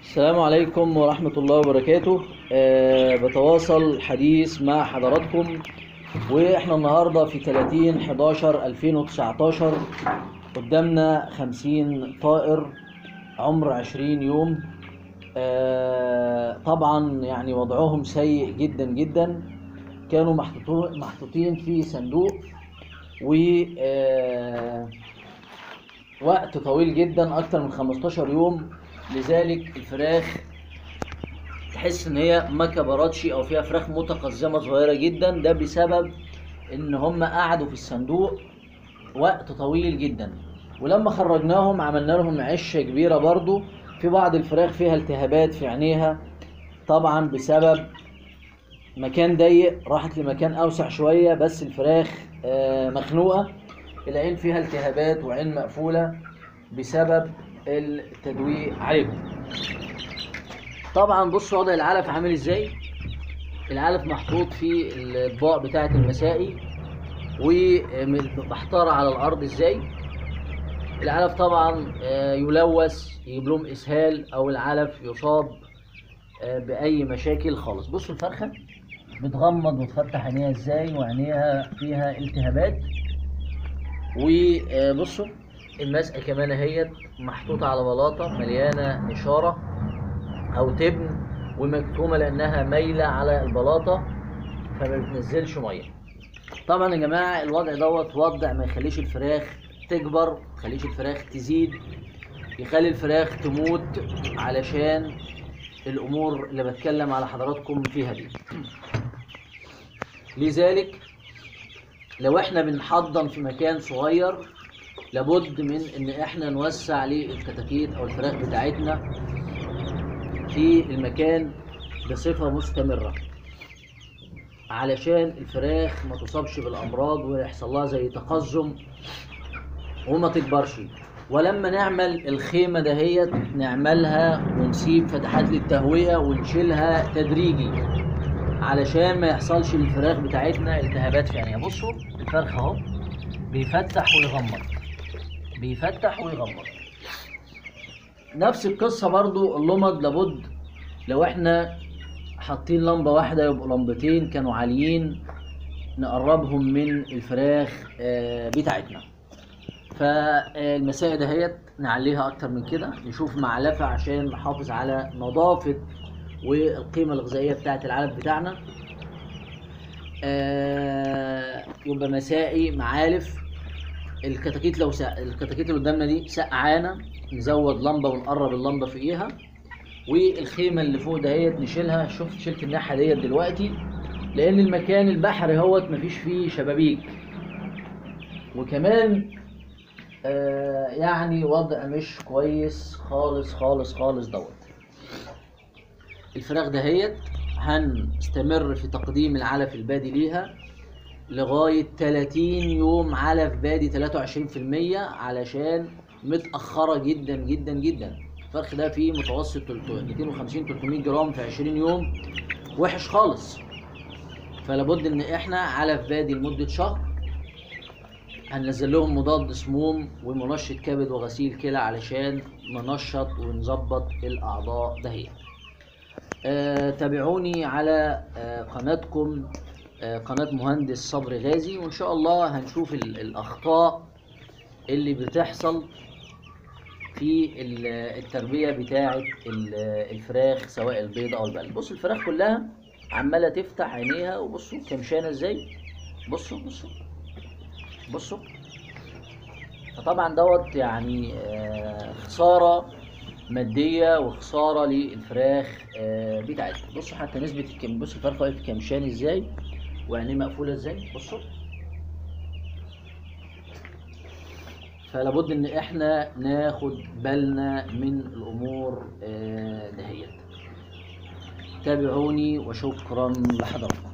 السلام عليكم ورحمة الله وبركاته أه بتواصل حديث مع حضراتكم واحنا النهاردة في 30 11 2019 قدامنا 50 طائر عمر 20 يوم أه طبعا يعني وضعهم سيء جدا جدا كانوا محطوطو- محطوطين في صندوق و أه وقت طويل جدا اكتر من 15 يوم لذلك الفراخ تحس ان هي ما كبرتش او فيها فراخ متقزمه صغيره جدا ده بسبب ان هم قعدوا في الصندوق وقت طويل جدا ولما خرجناهم عملنا لهم عشه كبيره برضو في بعض الفراخ فيها التهابات في عينيها طبعا بسبب مكان ضيق راحت لمكان اوسع شويه بس الفراخ آه، مخنوقه العين فيها التهابات وعين مقفوله بسبب التدويق عليهم طبعا بصوا وضع العلف عامل ازاي العلف محطوط في الاطباق بتاعه المسائي ومحتار على الارض ازاي العلف طبعا آه، يلوث يجيب لهم اسهال او العلف يصاب آه، باي مشاكل خالص بصوا الفرخه بتغمض وتفتح عينيها ازاي وعينيها فيها التهابات وبصوا المسقه كمان اهيت محطوطه على بلاطه مليانه اشاره او تبن ومكتومه لانها مايله على البلاطه فما بتنزلش ميه طبعا يا جماعه الوضع دوت وضع ما يخليش الفراخ تكبر ما يخليش الفراخ تزيد يخلي الفراخ تموت علشان الامور اللي بتكلم على حضراتكم فيها دي لذلك لو احنا بنحضن في مكان صغير لابد من ان احنا نوسع للكتاكيت او الفراخ بتاعتنا في المكان بصفة مستمرة علشان الفراخ ما تصابش بالامراض ويحصل لها زي تقزم وما تكبرش ولما نعمل الخيمة دهيت نعملها ونسيب فتحات للتهوية ونشيلها تدريجي علشان ما يحصلش للفراخ بتاعتنا التهابات في عينيها بصوا الفرخ اهو بيفتح ويغمض بيفتح ويغمض نفس القصه برضو اللمض لابد لو احنا حاطين لمبه واحده يبقوا لمبتين كانوا عاليين نقربهم من الفراخ آه، بتاعتنا فالمسائل دهيت نعليها اكتر من كده نشوف معلفه عشان نحافظ على نظافه والقيمه الغذائيه بتاعه العلف بتاعنا آه، يبقى مسائي معالف الكتاكيت لو سق... الكتاكيت اللي قدامنا دي سقعانه نزود لمبه ونقرب اللمبه فوقيها والخيمه اللي فوق دهيت نشيلها شفت شلت الناحيه ديت دلوقتي لان المكان البحري هوت مفيش فيه شبابيك وكمان آه يعني وضع مش كويس خالص خالص خالص دوت الفراخ دهيت هنستمر في تقديم العلف البادي ليها لغاية 30 يوم علف بادي 23% علشان متأخرة جدا جدا جدا الفرخ ده فيه متوسط 250 300 جرام في 20 يوم وحش خالص فلابد ان احنا علف بادي لمدة شهر هننزل لهم مضاد سموم ومنشط كبد وغسيل كلى علشان ننشط ونظبط الاعضاء دهيت آه، تابعوني على آه، قناتكم آه، قناة مهندس صبري غازي وإن شاء الله هنشوف ال- الأخطاء اللي بتحصل في ال- التربية بتاعة ال- الفراخ سواء البيض أو البقل بصوا الفراخ كلها عمالة تفتح عينيها وبصوا كمشانة ازاي بصوا بصوا بصوا فطبعا دوت يعني آه، خسارة مادية وخسارة للفراخ آه، بتاعتنا بصوا حتى نسبة الكم بصوا الفرخة واقف كمشان ازاي وعينيه مقفولة ازاي بصوا فلابد ان احنا ناخد بالنا من الامور آه، دهيت تابعوني وشكرا لحضراتكم